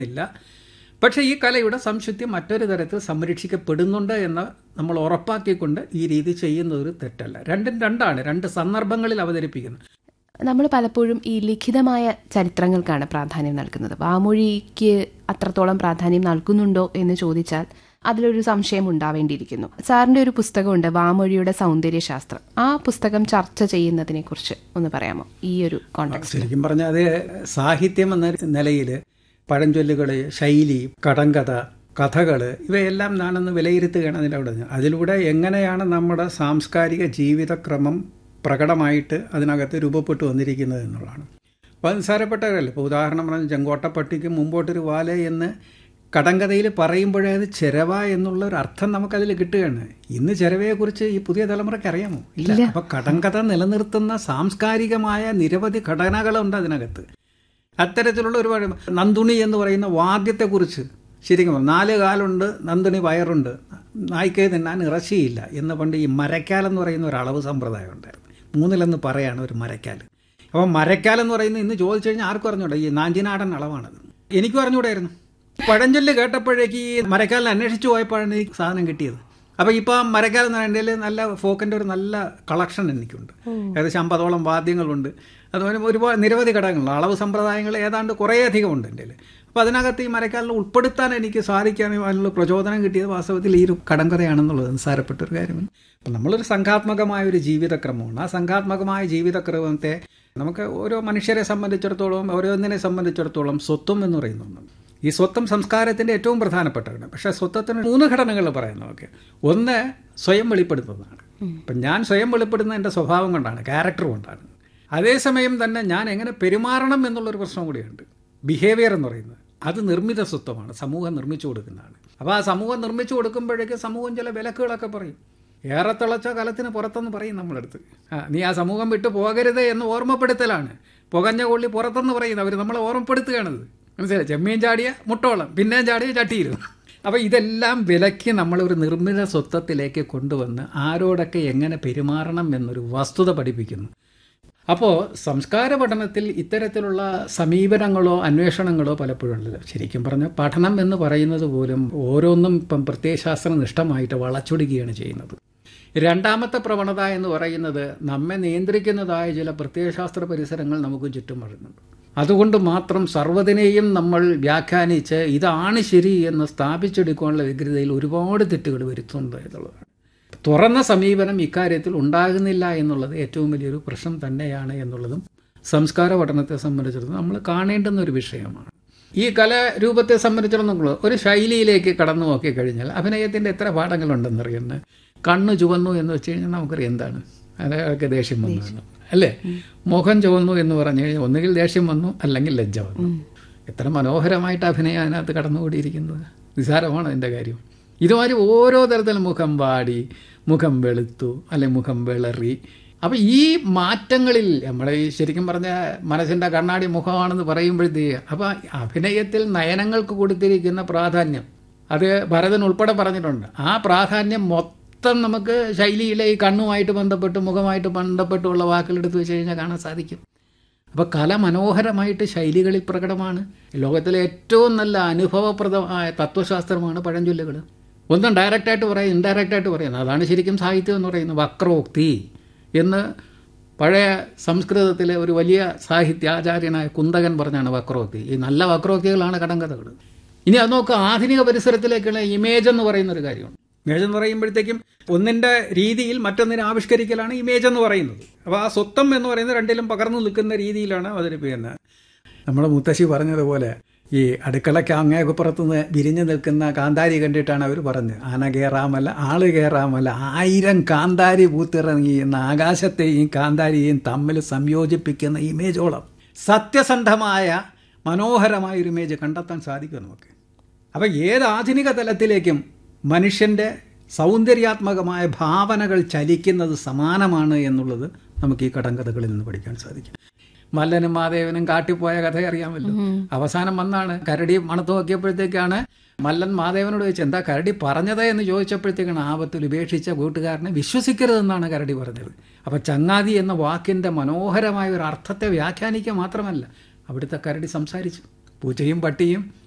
ഇല്ല പക്ഷേ ഈ കലയുടെ സംശുദ്ധി മറ്റൊരു തരത്തിൽ സംരക്ഷിക്കപ്പെടുന്നുണ്ട് എന്ന് നമ്മൾ ഉറപ്പാക്കിക്കൊണ്ട് ഈ രീതി ചെയ്യുന്നത് ഒരു തെറ്റല്ല രണ്ടും രണ്ടാണ് രണ്ട് സന്ദർഭങ്ങളിൽ അവതരിപ്പിക്കുന്നത് നമ്മൾ പലപ്പോഴും ഈ ലിഖിതമായ ചരിത്രങ്ങൾക്കാണ് പ്രാധാന്യം നൽകുന്നത് വാമൊഴിക്ക് അത്രത്തോളം പ്രാധാന്യം നൽകുന്നുണ്ടോ എന്ന് ചോദിച്ചാൽ അതിലൊരു സംശയം ഉണ്ടാവേണ്ടിയിരിക്കുന്നു സാറിന്റെ ഒരു പുസ്തകമുണ്ട് വാമൊഴിയുടെ സൗന്ദര്യശാസ്ത്രം ആ പുസ്തകം ചർച്ച ചെയ്യുന്നതിനെ കുറിച്ച് ഒന്ന് പറയാമോ ഈ ഒരു കോണ്ടെക്സ്റ്റ് ശരിക്കും പറഞ്ഞാൽ അത് സാഹിത്യം എന്ന നിലയിൽ പഴഞ്ചൊല്ലുകൾ ശൈലി കടങ്കഥ കഥകൾ ഇവയെല്ലാം ഞാനൊന്ന് വിലയിരുത്തുകയാണ് അതിൻ്റെ അവിടെ അതിലൂടെ എങ്ങനെയാണ് നമ്മുടെ സാംസ്കാരിക ജീവിതക്രമം പ്രകടമായിട്ട് അതിനകത്ത് രൂപപ്പെട്ടു വന്നിരിക്കുന്നത് എന്നുള്ളതാണ് അപ്പോൾ നിസ്സാരപ്പെട്ട കാര്യമല്ല ഇപ്പോൾ ഉദാഹരണം പറഞ്ഞാൽ ചെങ്കോട്ടപ്പട്ടിക്ക് മുമ്പോട്ടൊരു വാല എന്ന് കടങ്കഥയിൽ പറയുമ്പോഴേ അത് ചെരവ എന്നുള്ള ഒരു അർത്ഥം നമുക്കതിൽ കിട്ടുകയാണ് ഇന്ന് ചെരവയെക്കുറിച്ച് ഈ പുതിയ തലമുറയ്ക്ക് അറിയാമോ ഇല്ല അപ്പോൾ കടങ്കഥ നിലനിർത്തുന്ന സാംസ്കാരികമായ നിരവധി ഘടനകളുണ്ട് അതിനകത്ത് അത്തരത്തിലുള്ള ഒരുപാട് നന്ദുണി എന്ന് പറയുന്ന വാദ്യത്തെക്കുറിച്ച് ശരിക്കും പറഞ്ഞു, നാല് കാലുണ്ട് നന്ദുണി വയറുണ്ട് നായ്ക്കേ തിന്നാൻ ഇറച്ചിയില്ല എന്ന് പണ്ട് ഈ മരക്കാൽ എന്ന് പറയുന്ന ഒരു അളവ് സമ്പ്രദായം ഉണ്ടായിരുന്നു മൂന്നിലെന്ന് പറയാണ് ഒരു മരക്കാൽ അപ്പോൾ മരക്കാൽ എന്ന് പറയുന്നത് ഇന്ന് ചോദിച്ചു കഴിഞ്ഞാൽ ആർക്കും അറിഞ്ഞൂടാ ഈ നാഞ്ചിനാടൻ അളവാണത് എനിക്കും അറിഞ്ഞൂടായിരുന്നു പഴഞ്ചൊല്ല് കേട്ടപ്പോഴേക്ക് ഈ മരക്കാലിനെ അന്വേഷിച്ചു പോയപ്പോഴാണ് ഈ സാധനം കിട്ടിയത് അപ്പോൾ ഇപ്പോൾ മരക്കാൽ എന്ന് പറയുന്നതിൽ നല്ല ഫോക്കിൻ്റെ ഒരു നല്ല കളക്ഷൻ എനിക്കുണ്ട് ഏകദേശം അമ്പതോളം വാദ്യങ്ങളുണ്ട് അതുപോലെ ഒരുപാട് നിരവധി ഘടകങ്ങളുണ്ട് അളവ് സമ്പ്രദായങ്ങൾ ഏതാണ്ട് കുറേയധികം ഉണ്ട് എൻ്റെ അപ്പോൾ അതിനകത്ത് ഈ മരക്കാലിനെ ഉൾപ്പെടുത്താൻ എനിക്ക് സാധിക്കാനും അതിനുള്ള പ്രചോദനം കിട്ടിയത് വാസ്തവത്തിൽ ഈ ഒരു കടങ്കഥയാണെന്നുള്ളത് നിസ്സാരപ്പെട്ട ഒരു കാര്യമാണ് അപ്പം നമ്മളൊരു സംഘാത്മകമായ ഒരു ജീവിതക്രമമാണ് ആ സംഘാത്മകമായ ജീവിതക്രമത്തെ നമുക്ക് ഓരോ മനുഷ്യരെ സംബന്ധിച്ചിടത്തോളം ഓരോന്നിനെ സംബന്ധിച്ചിടത്തോളം സ്വത്വം എന്ന് പറയുന്ന ഒന്നുണ്ട് ഈ സ്വത്വം സംസ്കാരത്തിൻ്റെ ഏറ്റവും പ്രധാനപ്പെട്ടതാണ് പക്ഷേ സ്വത്വത്തിന് മൂന്ന് ഘടനകൾ പറയുന്നത് നമുക്ക് ഒന്ന് സ്വയം വെളിപ്പെടുത്തുന്നതാണ് അപ്പം ഞാൻ സ്വയം വെളിപ്പെടുന്ന എൻ്റെ സ്വഭാവം കൊണ്ടാണ് ക്യാരക്ടർ കൊണ്ടാണ് അതേസമയം തന്നെ ഞാൻ എങ്ങനെ പെരുമാറണം എന്നുള്ളൊരു പ്രശ്നം കൂടിയുണ്ട് ബിഹേവിയർ എന്ന് പറയുന്നത് അത് നിർമ്മിത സ്വത്വമാണ് സമൂഹം നിർമ്മിച്ചു കൊടുക്കുന്നതാണ് അപ്പോൾ ആ സമൂഹം നിർമ്മിച്ചു കൊടുക്കുമ്പോഴേക്ക് സമൂഹം ചില വിലക്കുകളൊക്കെ പറയും ഏറെ തിളച്ച കലത്തിന് പുറത്തെന്ന് പറയും നമ്മളടുത്ത് ആ നീ ആ സമൂഹം വിട്ടു പോകരുത് എന്ന് ഓർമ്മപ്പെടുത്തലാണ് പുകഞ്ഞ കൊള്ളി പുറത്തെന്ന് പറയുന്നത് അവർ നമ്മളെ ഓർമ്മപ്പെടുത്തുകയാണത് മനസ്സിലായി ചെമ്മീൻ ചാടിയ മുട്ടോളം പിന്നെയും ചാടിയ ചട്ടിയിരുന്നു അപ്പോൾ ഇതെല്ലാം വിലക്കി നമ്മളൊരു നിർമ്മിത സ്വത്വത്തിലേക്ക് കൊണ്ടുവന്ന് ആരോടൊക്കെ എങ്ങനെ പെരുമാറണം എന്നൊരു വസ്തുത പഠിപ്പിക്കുന്നു അപ്പോൾ സംസ്കാര പഠനത്തിൽ ഇത്തരത്തിലുള്ള സമീപനങ്ങളോ അന്വേഷണങ്ങളോ പലപ്പോഴും ഉള്ളത് ശരിക്കും പറഞ്ഞാൽ പഠനം എന്ന് പറയുന്നത് പോലും ഓരോന്നും ഇപ്പം പ്രത്യയശാസ്ത്ര നിഷ്ഠമായിട്ട് വളച്ചൊടുക്കുകയാണ് ചെയ്യുന്നത് രണ്ടാമത്തെ പ്രവണത എന്ന് പറയുന്നത് നമ്മെ നിയന്ത്രിക്കുന്നതായ ചില പ്രത്യയശാസ്ത്ര പരിസരങ്ങൾ നമുക്ക് ചുറ്റും വരുന്നുണ്ട് അതുകൊണ്ട് മാത്രം സർവ്വതിനെയും നമ്മൾ വ്യാഖ്യാനിച്ച് ഇതാണ് ശരി എന്ന് സ്ഥാപിച്ചെടുക്കാനുള്ള വ്യഗ്രതയിൽ ഒരുപാട് തെറ്റുകൾ വരുത്തുന്നുണ്ട് എന്നുള്ളതാണ് തുറന്ന സമീപനം ഇക്കാര്യത്തിൽ ഉണ്ടാകുന്നില്ല എന്നുള്ളത് ഏറ്റവും വലിയൊരു പ്രശ്നം തന്നെയാണ് എന്നുള്ളതും സംസ്കാര പഠനത്തെ സംബന്ധിച്ചിടത്തോളം നമ്മൾ കാണേണ്ടുന്ന ഒരു വിഷയമാണ് ഈ കലാരൂപത്തെ സംബന്ധിച്ചിടത്തോളം ഒരു ശൈലിയിലേക്ക് കടന്നു നോക്കിക്കഴിഞ്ഞാൽ അഭിനയത്തിൻ്റെ എത്ര പാഠങ്ങളുണ്ടെന്നറിയുന്നത് കണ്ണ് ചുവന്നു എന്ന് വെച്ച് കഴിഞ്ഞാൽ നമുക്കറിയാം എന്താണ് അതൊക്കെ ദേഷ്യം വന്നു അല്ലേ മുഖം ചുവന്നു എന്ന് പറഞ്ഞു കഴിഞ്ഞാൽ ഒന്നുകിൽ ദേഷ്യം വന്നു അല്ലെങ്കിൽ ലജ്ജ വന്നു എത്ര മനോഹരമായിട്ട് അഭിനയം അതിനകത്ത് കടന്നുകൂടിയിരിക്കുന്നത് നിസാരമാണ് അതിൻ്റെ കാര്യം ഇതുമാതിരി ഓരോ തരത്തിലും മുഖം വാടി മുഖം വെളുത്തു അല്ലെങ്കിൽ മുഖം വിളറി അപ്പം ഈ മാറ്റങ്ങളിൽ നമ്മളെ ഈ ശരിക്കും പറഞ്ഞ മനസ്സിൻ്റെ കണ്ണാടി മുഖമാണെന്ന് പറയുമ്പോഴത്തേക്ക് അപ്പോൾ അഭിനയത്തിൽ നയനങ്ങൾക്ക് കൊടുത്തിരിക്കുന്ന പ്രാധാന്യം അത് ഭരതൻ ഉൾപ്പെടെ പറഞ്ഞിട്ടുണ്ട് ആ പ്രാധാന്യം മൊത്തം നമുക്ക് ശൈലിയിലെ ഈ കണ്ണുമായിട്ട് ബന്ധപ്പെട്ട് മുഖമായിട്ട് ബന്ധപ്പെട്ടുള്ള വാക്കുകൾ എടുത്തു വെച്ച് കഴിഞ്ഞാൽ കാണാൻ സാധിക്കും അപ്പോൾ കല മനോഹരമായിട്ട് ശൈലികളിൽ പ്രകടമാണ് ലോകത്തിലെ ഏറ്റവും നല്ല അനുഭവപ്രദമായ തത്വശാസ്ത്രമാണ് പഴഞ്ചൊല്ലുകൾ ഒന്നും ഡയറക്റ്റായിട്ട് പറയും ഇൻഡയറക്റ്റായിട്ട് പറയുന്നത് അതാണ് ശരിക്കും സാഹിത്യം എന്ന് പറയുന്നത് വക്രോക്തി എന്ന് പഴയ സംസ്കൃതത്തിലെ ഒരു വലിയ സാഹിത്യാചാര്യനായ കുന്തകൻ പറഞ്ഞാണ് വക്രോക്തി ഈ നല്ല വക്രോക്തികളാണ് കടങ്കഥകൾ ഇനി അത് നോക്കുക ആധുനിക പരിസരത്തിലേക്കുള്ള ഇമേജ് എന്ന് പറയുന്ന ഒരു കാര്യമാണ് ഇമേജ് എന്ന് പറയുമ്പോഴത്തേക്കും ഒന്നിൻ്റെ രീതിയിൽ മറ്റൊന്നിനെ ആവിഷ്കരിക്കലാണ് ഇമേജ് എന്ന് പറയുന്നത് അപ്പോൾ ആ സ്വത്വം എന്ന് പറയുന്നത് രണ്ടിലും പകർന്നു നിൽക്കുന്ന രീതിയിലാണ് അവതരിപ്പിക്കുന്നത് നമ്മുടെ മുത്തശ്ശി പറഞ്ഞതുപോലെ ഈ അടുക്കളയ്ക്ക് അങ്ങേക്കുപ്പുറത്തുനിന്ന് വിരിഞ്ഞു നിൽക്കുന്ന കാന്താരി കണ്ടിട്ടാണ് അവർ പറഞ്ഞത് ആന കയറാമല്ല ആള് കയറാമല്ല ആയിരം കാന്താരി പൂത്തിറങ്ങി എന്ന ആകാശത്തെയും കാന്താരിയെയും തമ്മിൽ സംയോജിപ്പിക്കുന്ന ഇമേജോളം സത്യസന്ധമായ മനോഹരമായ ഒരു ഇമേജ് കണ്ടെത്താൻ സാധിക്കും നമുക്ക് അപ്പോൾ ഏത് ആധുനിക തലത്തിലേക്കും മനുഷ്യൻ്റെ സൗന്ദര്യാത്മകമായ ഭാവനകൾ ചലിക്കുന്നത് സമാനമാണ് എന്നുള്ളത് നമുക്ക് ഈ കടങ്കഥകളിൽ നിന്ന് പഠിക്കാൻ സാധിക്കും മല്ലനും മാദേവനും കാട്ടിപ്പോയ കഥ അറിയാമല്ലോ അവസാനം വന്നാണ് കരടി മണത്ത് നോക്കിയപ്പോഴത്തേക്കാണ് മല്ലൻ മാദേവനോട് ചോദിച്ചു എന്താ കരടി പറഞ്ഞത് എന്ന് ചോദിച്ചപ്പോഴത്തേക്കാണ് ആപത്തിൽ ഉപേക്ഷിച്ച കൂട്ടുകാരനെ വിശ്വസിക്കരുതെന്നാണ് കരടി പറഞ്ഞത് അപ്പോൾ ചങ്ങാതി എന്ന വാക്കിൻ്റെ മനോഹരമായ ഒരു അർത്ഥത്തെ വ്യാഖ്യാനിക്കുക മാത്രമല്ല അവിടുത്തെ കരടി സംസാരിച്ചു പൂച്ചയും പട്ടിയും